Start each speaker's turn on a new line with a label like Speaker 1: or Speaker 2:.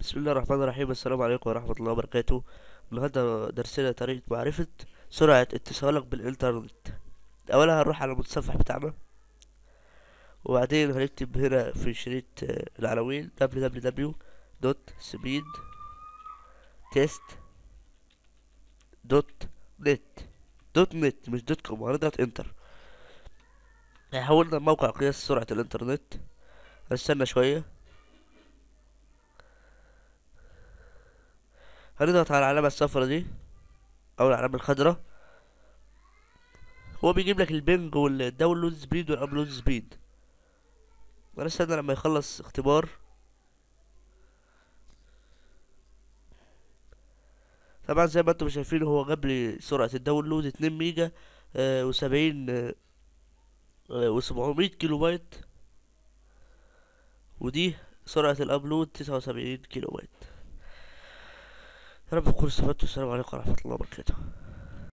Speaker 1: بسم الله الرحمن الرحيم السلام عليكم ورحمة الله وبركاته النهاردة درسنا طريقة معرفة سرعة اتصالك بالإنترنت أولا هنروح على المتصفح بتاعنا وبعدين هنكتب هنا في شريط آه، العناوين www.speedtest.net دوت نت مش دوت كوم هنضغط انتر هيحولنا لموقع قياس سرعة الإنترنت هنستنى شوية هنضغط على العلامة الصفرا دي أو العلامة الخضراء هو بيجيب لك البنج والداونلود سبيد والابلود سبيد هنستنى لما يخلص اختبار طبعا زي ما انتم شايفين هو جاب لي سرعة الداونلود اتنين ميجا آه وسبعين آه وسبعمية كيلو بايت ودي سرعة الابلود تسعة وسبعين كيلو بايت يا رب تكونوا استفدتوا السلام عليكم ورحمة الله وبركاته